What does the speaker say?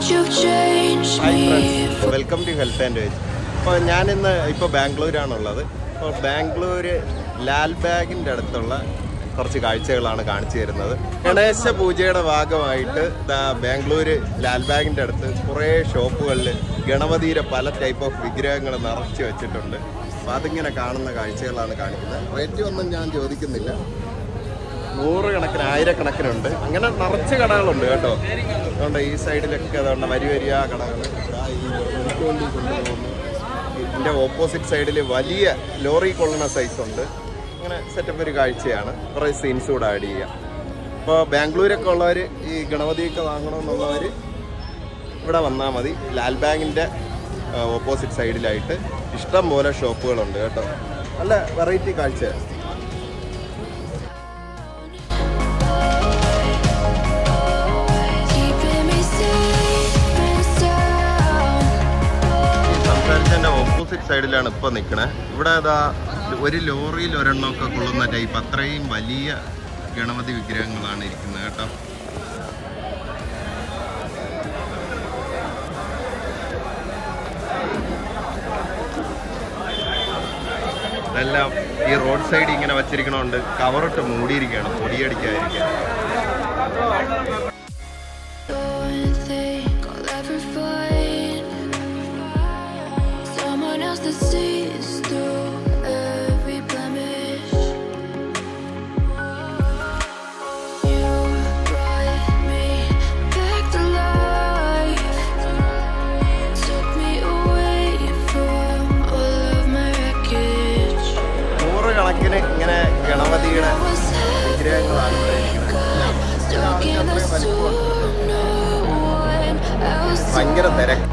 you've changed hi me. Friends welcome to health and veg അപ്പോൾ ഞാനിന്ന് ഇപ്പോൾ ബാംഗ്ലൂരാണുള്ളത് അപ്പോൾ ബാംഗ്ലൂർ ലാൽ ബാഗിൻ്റെ അടുത്തുള്ള കുറച്ച് കാഴ്ചകളാണ് കാണിച്ചു തരുന്നത് ഗണേശ പൂജയുടെ ഭാഗമായിട്ട് ദാ ബാംഗ്ലൂർ ലാൽ ബാഗിൻ്റെ അടുത്ത് കുറേ ഷോപ്പുകളിൽ ഗണപതിയുടെ പല ടൈപ്പ് ഓഫ് വിഗ്രഹങ്ങൾ നിറച്ച് വെച്ചിട്ടുണ്ട് അപ്പോൾ അതിങ്ങനെ കാണുന്ന കാഴ്ചകളാണ് കാണിക്കുന്നത് റേറ്റ് ഒന്നും ഞാൻ ചോദിക്കുന്നില്ല നൂറുകണക്കിന് ആയിരക്കണക്കിനുണ്ട് അങ്ങനെ നിറച്ച് കടകളുണ്ട് കേട്ടോ അതുകൊണ്ട് ഈ സൈഡിലൊക്കെ അതുകൊണ്ട് വരി വരിയ കടകൾ ദാ ഈ ഉൾക്കൊണ്ടി കൊണ്ടുപോകുന്നു ഇതിൻ്റെ ഓപ്പോസിറ്റ് സൈഡിൽ വലിയ ലോറി കൊള്ളുന്ന സൈസ് ഉണ്ട് അങ്ങനെ സെറ്റപ്പ് ഒരു കാഴ്ചയാണ് കുറേ സീൻസ് കൂടെ ആഡ് ചെയ്യാം ഇപ്പോൾ ബാംഗ്ലൂരൊക്കെ ഉള്ളവർ ഈ ഗണപതിയൊക്കെ വാങ്ങണമെന്നുള്ളവർ ഇവിടെ വന്നാൽ മതി ലാൽ ബാങ്കിൻ്റെ ഓപ്പോസിറ്റ് സൈഡിലായിട്ട് ഇഷ്ടം പോലെ ഷോപ്പുകളുണ്ട് കേട്ടോ നല്ല വെറൈറ്റി കാഴ്ചയാണ് Keeping me safe and sound. സംസാരിച്ചതിന്റെ ഓപ്പോസിറ്റ് സൈഡിലാണ് ഇപ്പൊ നിൽക്കണേ ഇവിടെ അതാ ഒരു ലോറിയിൽ ഒരെണ്ണമൊക്കെ കൊള്ളുന്ന ടൈപ്പ് അത്രയും വലിയ ഗണപതി വിഗ്രഹങ്ങളാണ് ഇരിക്കുന്നത് കേട്ടോ ഇതെല്ലാം ഈ റോഡ് സൈഡ് ഇങ്ങനെ വച്ചിരിക്കണോണ്ട് കവറിട്ട് മൂടിയിരിക്കുകയാണ് പൊടിയടിക്കാതിരിക്കാൻ Don't think I'll ever find someone else that sees through every blemish. You brought me back to life, took me away from all of my wreckage. നൂറുകണക്കിന് ഇങ്ങനെ ഗണപതിയുടെ I was വിഗ്രഹങ്ങളാണ് ഇവിടെ ഇരിക്കുന്നത് stuck in the storm. No one else. ഭയങ്കര തിരക്കാണ്